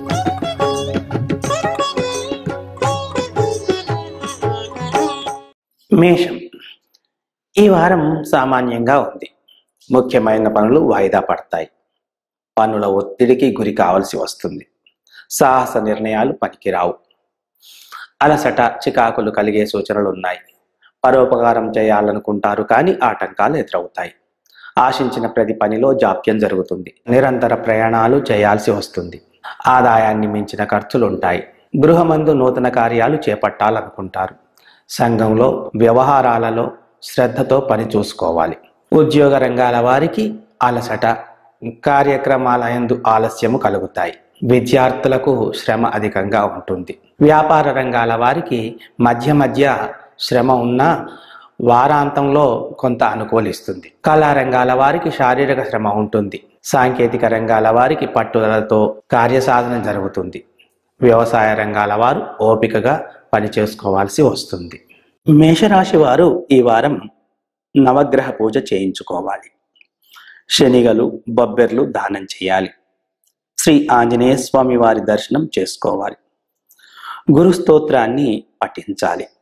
మేషం ఈ వారం సామాన్యంగా ఉంది ముఖ్యమైన పనులు వాయిదా పడతాయి పనుల ఒత్తిడికి గురి కావలసి వస్తుంది సాహస నిర్ణయాలు పనికిరావు అలసట చికాకులు కలిగే సూచనలు ఉన్నాయి పరోపకారం చేయాలనుకుంటారు కానీ ఆటంకాలు ఎదురవుతాయి ఆశించిన ప్రతి పనిలో జాప్యం జరుగుతుంది నిరంతర ప్రయాణాలు చేయాల్సి వస్తుంది ఆదాయాన్ని మించిన ఖర్చులుంటాయి గృహమందు నూతన కార్యాలు చేపట్టాలనుకుంటారు సంఘంలో వ్యవహారాలలో శ్రద్ధతో పని చూసుకోవాలి ఉద్యోగ రంగాల వారికి అలసట కార్యక్రమాల యందు ఆలస్యము కలుగుతాయి విద్యార్థులకు శ్రమ అధికంగా ఉంటుంది వ్యాపార రంగాల వారికి మధ్య మధ్య శ్రమ ఉన్నా వారాంతంలో కొంత అనుకూలిస్తుంది కళా రంగాల వారికి శారీరక శ్రమ ఉంటుంది సాంకేతిక రంగాల వారికి పట్టుదలతో కార్యసాధన జరుగుతుంది వ్యవసాయ రంగాల వారు ఓపికగా పని చేసుకోవాల్సి వస్తుంది మేషరాశి వారు ఈ వారం నవగ్రహ పూజ చేయించుకోవాలి శనిగలు బొబ్బెర్లు దానం చేయాలి శ్రీ ఆంజనేయ స్వామి వారి దర్శనం చేసుకోవాలి గురు స్తోత్రాన్ని పఠించాలి